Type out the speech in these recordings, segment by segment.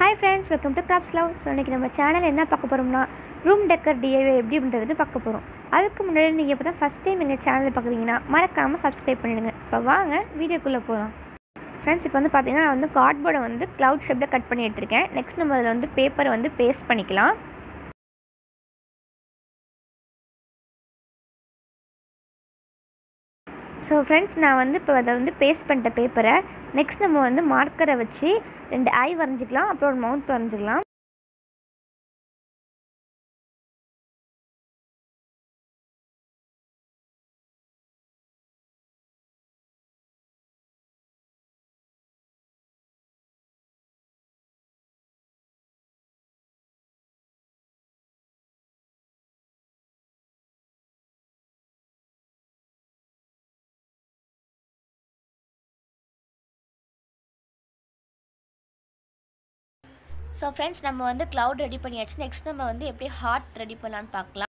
hi friends welcome to crafts love so இன்றைக்கி நம்ம channel என்ன பார்க்க போகிறோம்னா ரூம் டெக்கர் டிஐவே எப்படி பண்ணுறதுன்னு பார்க்க போகிறோம் அதுக்கு முன்னாடி நீங்கள் இப்போ தான் ஃபஸ்ட் டைம் எங்கள் சேனலை பார்க்குறீங்கன்னா மறக்காமல் சப்ஸ்கிரைப் பண்ணிடுங்க இப்போ வாங்க வீடியோக்குள்ளே போகலாம் ஃப்ரெண்ட்ஸ் இப்போ வந்து பார்த்தீங்கன்னா நான் வந்து கார்ட்போர்டை வந்து க்ளவுட் ஷேப்பில் கட் பண்ணி எடுத்திருக்கேன் நெக்ஸ்ட் நம்ம அதில் வந்து பேப்பரை வந்து பேஸ்ட் பண்ணிக்கலாம் ஸோ ஃப்ரெண்ட்ஸ் நான் வந்து இப்போ அதை வந்து பேஸ்ட் பண்ணிட்ட பேப்பரை நெக்ஸ்ட் நம்ம வந்து மார்க்கரை வச்சு ரெண்டு ஐ வரைஞ்சிக்கலாம் அப்புறம் ஒரு மவுத் வரைஞ்சிக்கலாம் ஸோ ஃப்ரெண்ட்ஸ் நம்ம வந்து க்ளவுட் ரெடி பண்ணியாச்சு நெக்ஸ்ட் நம்ம வந்து எப்படி ஹார்ட் ரெடி பண்ணலான்னு பார்க்கலாம்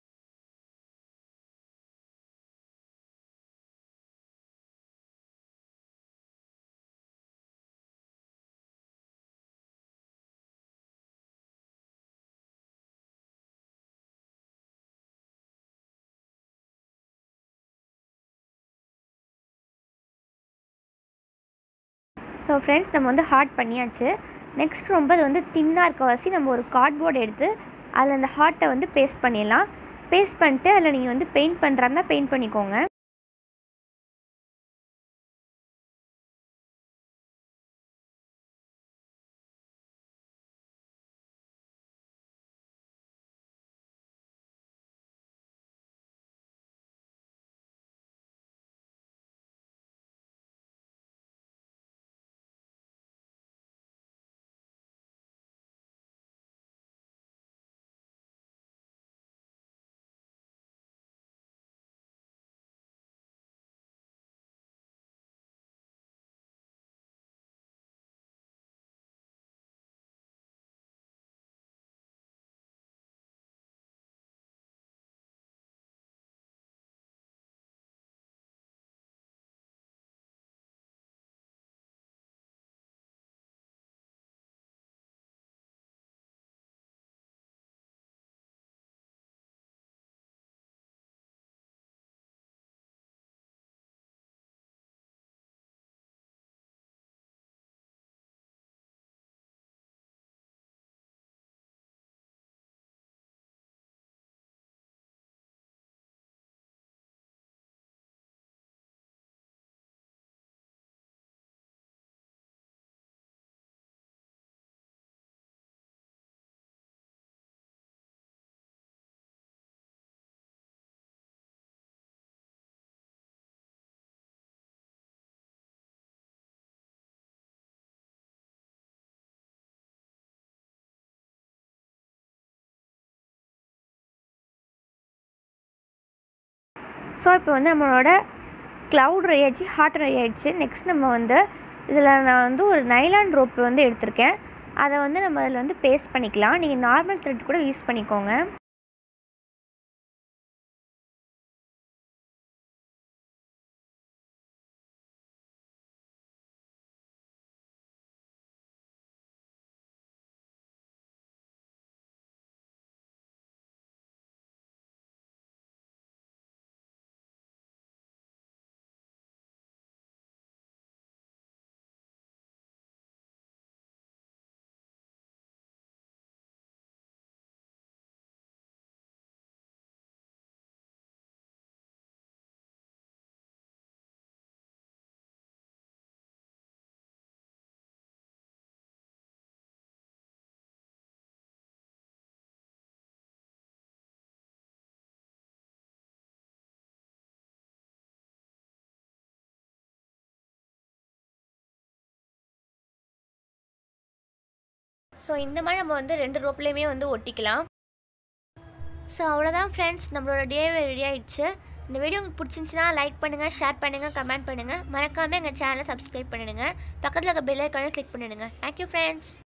ஸோ ஃப்ரெண்ட்ஸ் நம்ம வந்து ஹார்ட் பண்ணியாச்சு நெக்ஸ்ட் ரொம்ப அது வந்து தின்னாக இருக்க வசி நம்ம ஒரு கார்ட்போர்டு எடுத்து அதில் அந்த ஹார்ட்டை வந்து பேஸ்ட் பண்ணிடலாம் பேஸ்ட் பண்ணிட்டு அதில் நீங்கள் வந்து பெயிண்ட் பண்ணுறாருந்தா பெயிண்ட் பண்ணிக்கோங்க ஸோ இப்போ வந்து நம்மளோட க்ளவுட் ரெடி ஆயிடுச்சு ஹார்ட் ரெடி ஆயிடுச்சு நெக்ஸ்ட் நம்ம வந்து இதில் நான் வந்து ஒரு நைலான் ரோப்பு வந்து எடுத்திருக்கேன் அதை வந்து நம்ம அதில் வந்து பேஸ்ட் பண்ணிக்கலாம் நீங்கள் நார்மல் த்ரெட் கூட யூஸ் பண்ணிக்கோங்க ஸோ இந்த மாதிரி நம்ம வந்து ரெண்டு ரோப்லேயுமே வந்து ஒட்டிக்கலாம் ஸோ அவ்வளோதான் ஃப்ரெண்ட்ஸ் நம்மளோட டேவே ரெடி ஆயிடுச்சு இந்த வீடியோ உங்களுக்கு பிடிச்சிருந்துச்சுன்னா லைக் பண்ணுங்கள் ஷேர் பண்ணுங்கள் கமெண்ட் பண்ணுங்கள் மறக்காமல் எங்கள் சேனலை சப்ஸ்கிரைப் பண்ணிடுங்க பக்கத்தில் இருக்க பெல் ஐக்கானை கிளிக் பண்ணிடுங்க தேங்க்யூ ஃப்ரெண்ட்ஸ்